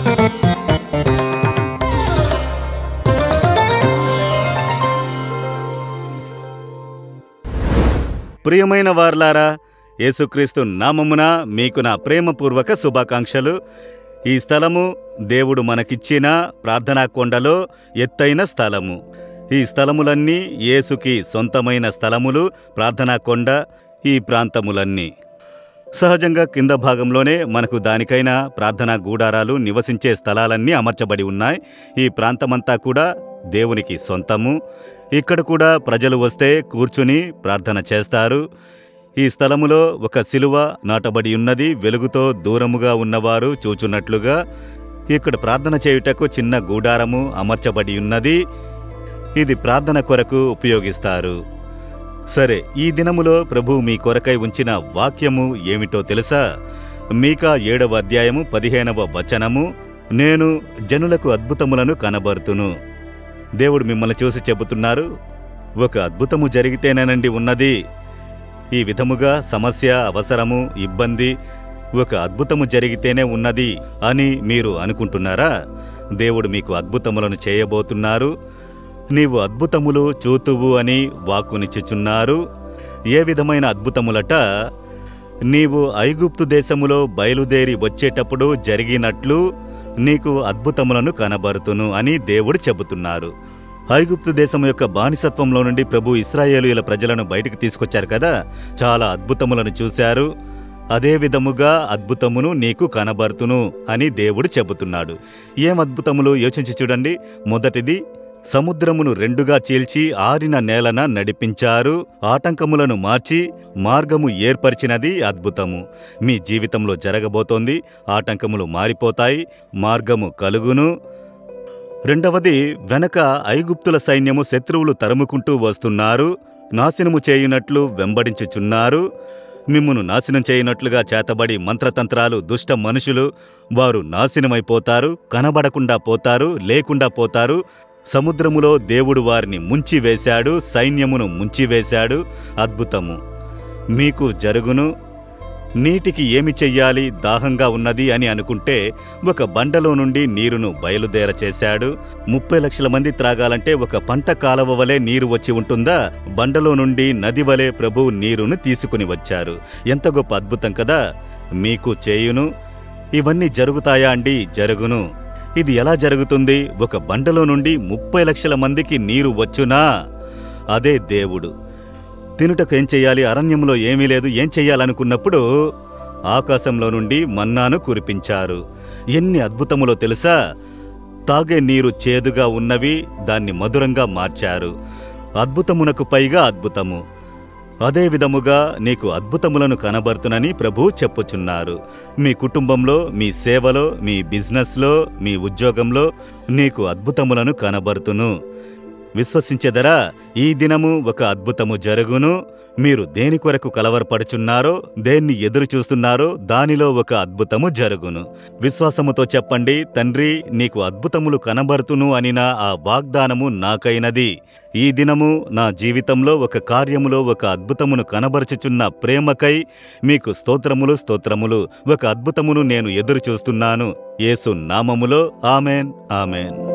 ప్రియమైన వార్లారా యేసుక్రీస్తు నామమున మీకు నా ప్రేమపూర్వక శుభాకాంక్షలు ఈ స్థలము దేవుడు మనకిచ్చిన ప్రార్థనా కొండలో ఎత్తైన స్థలము ఈ స్థలములన్నీ యేసుకి సొంతమైన స్థలములు ప్రార్థనా కొండ ఈ ప్రాంతములన్నీ సహజంగా కింద భాగంలోనే మనకు దానికైన ప్రార్థనా గూడారాలు నివసించే స్థలాలన్నీ అమర్చబడి ఉన్నాయి ఈ ప్రాంతమంతా కూడా దేవునికి సొంతము ఇక్కడ కూడా ప్రజలు వస్తే కూర్చుని ప్రార్థన చేస్తారు ఈ స్థలములో ఒక శిలువ నాటబడి ఉన్నది వెలుగుతో దూరముగా ఉన్నవారు చూచున్నట్లుగా ఇక్కడ ప్రార్థన చేయుటకు చిన్న గూడారము అమర్చబడి ఉన్నది ఇది ప్రార్థన కొరకు ఉపయోగిస్తారు సరే ఈ దినములో ప్రభు మీ కొరకై ఉంచిన వాక్యము ఏమిటో తెలుసా మీకా ఏడవ అధ్యాయము పదిహేనవ వచనము నేను జనులకు అద్భుతములను కనబరుతును దేవుడు మిమ్మల్ని చూసి చెబుతున్నారు ఒక అద్భుతము జరిగితేనేనండి ఉన్నది ఈ విధముగా సమస్య అవసరము ఇబ్బంది ఒక అద్భుతము జరిగితేనే ఉన్నది అని మీరు అనుకుంటున్నారా దేవుడు మీకు అద్భుతములను చేయబోతున్నారు నీవు అద్భుతములు చూతువు అని వాక్కునిచ్చుచున్నారు ఏ విధమైన అద్భుతములట నీవు ఐగుప్తు దేశములో బయలుదేరి వచ్చేటప్పుడు జరిగినట్లు నీకు అద్భుతములను కనబరుతును అని దేవుడు చెబుతున్నారు ఐగుప్తు దేశం యొక్క బానిసత్వంలో నుండి ప్రభు ఇస్రాయేలీయుల ప్రజలను బయటికి తీసుకొచ్చారు కదా చాలా అద్భుతములను చూశారు అదే విధముగా అద్భుతమును నీకు కనబరుతును అని దేవుడు చెబుతున్నాడు ఏం అద్భుతములు యోచించి చూడండి మొదటిది సముద్రమును రెండుగా చీల్చి ఆరిన నేలన నడిపించారు ఆటంకములను మార్చి మార్గము ఏర్పరిచినది అద్భుతము మీ జీవితంలో జరగబోతోంది ఆటంకములు మారిపోతాయి మార్గము కలుగును రెండవది వెనక ఐగుప్తుల సైన్యము శత్రువులు తరుముకుంటూ వస్తున్నారు నాశనము చేయునట్లు వెంబడించుచున్నారు మిమ్మును నాశనం చేయనట్లుగా చేతబడి మంత్రతంత్రాలు దుష్ట మనుషులు వారు నాశనమైపోతారు కనబడకుండా పోతారు లేకుండా పోతారు సముద్రములో దేవుడు వారిని ముంచివేశాడు సైన్యమును ముంచివేశాడు అద్భుతము మీకు జరుగును నీటికి ఏమి చెయ్యాలి దాహంగా ఉన్నది అని అనుకుంటే ఒక బండలో నుండి నీరును బయలుదేర చేశాడు ముప్పై లక్షల మంది త్రాగాలంటే ఒక పంట కాలవ వలె నీరు వచ్చి ఉంటుందా బండలో నుండి నది వలె ప్రభు నీరును తీసుకుని వచ్చారు ఎంత గొప్ప అద్భుతం కదా మీకు చేయును ఇవన్నీ జరుగుతాయా అండి జరుగును ఇది ఎలా జరుగుతుంది ఒక బండలో నుండి ముప్పై లక్షల మందికి నీరు వచ్చునా అదే దేవుడు తినుటకు ఏం చెయ్యాలి అరణ్యంలో ఏమీ లేదు ఏం చెయ్యాలనుకున్నప్పుడు ఆకాశంలో నుండి మన్నాను కురిపించారు ఎన్ని అద్భుతములో తెలుసా తాగే నీరు చేదుగా ఉన్నవి దాన్ని మధురంగా మార్చారు అద్భుతమునకు పైగా అద్భుతము అదే విధముగా నీకు అద్భుతములను కనబడుతునని ప్రభు చెప్పుచున్నారు మీ కుటుంబంలో మీ సేవలో మీ బిజినెస్లో మీ ఉద్యోగంలో నీకు అద్భుతములను కనబడుతును విశ్వసించెదరా ఈ దినము ఒక అద్భుతము జరుగును మీరు దేని కొరకు కలవరపడుచున్నారో దేన్ని ఎదురు చూస్తున్నారో దానిలో ఒక అద్భుతము జరుగును విశ్వాసముతో చెప్పండి తండ్రి నీకు అద్భుతములు కనబడుతును అనిన ఆ వాగ్దానము నాకైనది ఈ దినము నా జీవితంలో ఒక కార్యములో ఒక అద్భుతమును కనబరుచుచున్న ప్రేమకై మీకు స్తోత్రములు స్తోత్రములు ఒక అద్భుతమును నేను ఎదురు చూస్తున్నాను యేసు నామములో ఆమెన్ ఆమెన్